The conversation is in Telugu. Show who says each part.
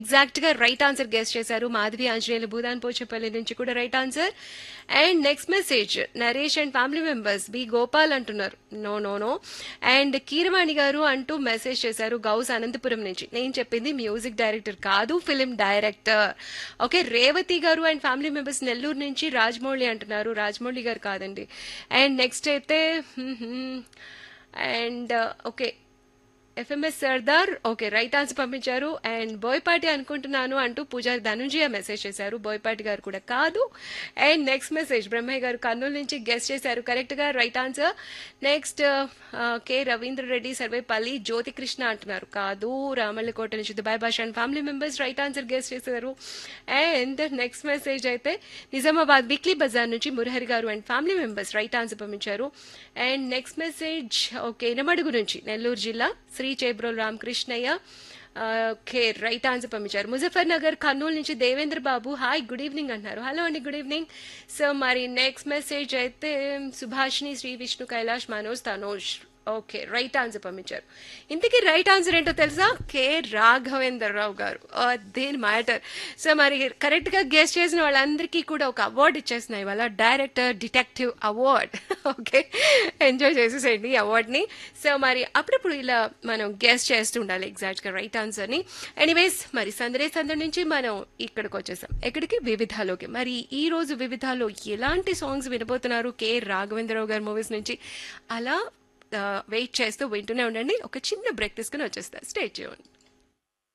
Speaker 1: ఎగ్జాక్ట్ గా రైట్ ఆన్సర్ గెస్ట్ చేశారు మాధవి ఆంజనేయులు భూదాన్ పోచపల్లి నుంచి కూడా right answer and next message Naresh and family members B Gopal అంటున్నారు no no no and Keeravani garu అంటూ మెసేజ్ చేశారు గౌస్ అనంతపురం నుంచి నేను చెప్పింది మ్యూజిక్ డైరెక్టర్ కాదు film director okay Revathi garu and family members Nellore నుంచి రాజమౌళి అంటున్నారు రాజమౌళి గారు కాదండి అండ్ నెక్స్ట్ అయితే and okay FMS Sardar okay right answer పంపించారు అండ్ బోయపాటి అనుకుంటున్నాను అంటూ పూజారి ధనుంజయ మెసేజ్ చేశారు బోయపాటి గారు కూడా కాదు అండ్ నెక్స్ట్ మెసేజ్ బ్రహ్మయ్య గారు కర్నూలు నుంచి గెస్ట్ చేశారు కరెక్ట్గా right answer next K Ravindra Reddy Sarvepalli Jyothi Krishna అంటున్నారు కాదు రామల్లకోట నుంచి Dubai Basha and family members right answer guess చేశారు అండ్ నెక్స్ట్ మెసేజ్ అయితే నిజామాబాద్ వీక్లీ బజార్ నుంచి Murahari garu and family members right answer పంపించారు and next message okay Inamadugu నుంచి నెల్లూరు జిల్లా Shri Chebrol Ramakrishnaiah okay right answer పంపించారు ముజఫర్ నగర్ కర్నూలు నుంచి Devendra Babu hi good evening అంటున్నారు హలో అండి గుడ్ ఈవినింగ్ సో మరి నెక్స్ట్ మెసేజ్ అయితే సుభాష్ని Shri Vishnu Kailash Manoj Tanoj okay right answer పంపించారు ఇంతకీ రైట్ ఆన్సర్ ఏంటో తెలుసా కె రాఘవేంద్రరావు గారు దేని మ్యాటర్ సో మరి కరెక్ట్గా గెస్ట్ చేసిన వాళ్ళందరికీ కూడా ఒక అవార్డు ఇచ్చేస్తున్నాయి వాళ్ళ director detective award okay enjoy చేసేసేయండి ఈ అవార్డ్ని సో మరి అప్పుడప్పుడు ఇలా మనం గెస్ట్ చేస్తూ ఉండాలి ఎగ్జాక్ట్గా రైట్ ఆన్సర్ని ఎనీవేస్ మరి సందడే సందడి నుంచి మనం ఇక్కడికి వచ్చేసాం ఎక్కడికి వివిధాలోకి మరి ఈ రోజు వివిధాలో ఎలాంటి సాంగ్స్ వినబోతున్నారు కె రాఘవేంద్రరావు గారి మూవీస్ నుంచి అలా వెయిట్ చేస్తూ వింటూనే ఉండండి ఒక చిన్న బ్రేక్ తీసుకుని వచ్చేస్తా స్టే ట్యూన్